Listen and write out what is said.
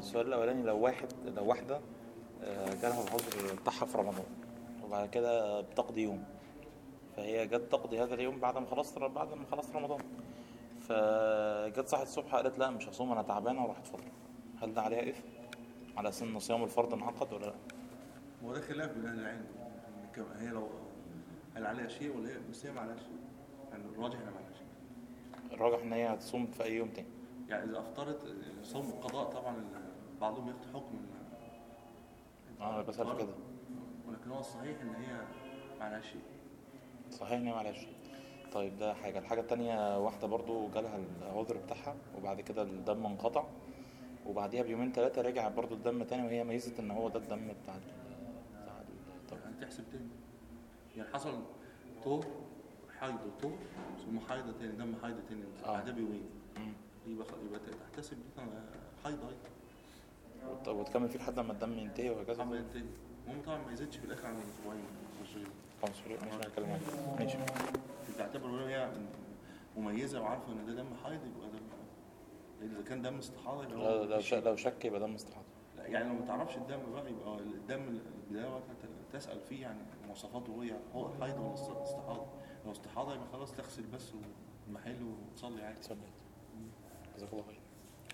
السؤال الاولاني لو واحد لو واحده آه، جالها العذر بتاعها في رمضان وبعد كده بتقضي يوم فهي جت تقضي هذا اليوم بعد ما خلصت بعد ما خلصت رمضان فجت صحت الصبح قالت لا مش هصوم انا تعبانه وراحت فطر هل ده عليها اثم على سن صيام الفرض انعقد ولا لا هو ده خلاف بين اهل العلم كم- هي لو هل عليها شيء ولا هي بس هي ما عليهاش شيء يعني الراجح انها ما عليهاش شيء الراجح ان هي هتصوم في اي يوم تاني يعني اذا افطرت صوم القضاء طبعا ال- بعضهم ياخد حكم ال- انا بسأل في كده ولكن هو الصحيح ان هي ما عليهاش شيء صحيح ان هي معلش طيب ده حاجة الحاجة التانية واحدة برضو جالها العذر بتاعها وبعد كده الدم انقطع وبعديها بيومين ثلاثة رجع برضو الدم تاني وهي ميزت ان هو ده الدم بتاع ال بتاع ال- طب يعني تحسب تاني يعني حصل طهر حيض وطهر ثم حيضة تاني دم حيضة تاني آه. بعدها بيومين مم. يبقى خ- يبقى تحتسب دي حيضة أيضا وت- وتكمل فيه لحد ما الدم ينتهي وهكذا طبعا ينتهي المهم طبعا ما يزيدش في الآخر عن أسبوعين أسبوعين. خمس شهور ماشي هنتكلم عنه ماشي تعتبر ان هي مميزه وعارفه ان ده دم حيض يبقى دم حيض لان اذا كان دم استحاضه يبقى هو لو- لو مفيش ش- شيء. لو شك يبقى دم استحاضة لا، يعني لو ما تعرفش الدم بقى يبقى الدم البدايه بقى ت- تسال فيه يعني مواصفاته ايه هو حيض ولا است- استحاضه لو استحاضه يبقى خلاص تغسل بس المحل وتصلي عادي صليت جزاك الله خير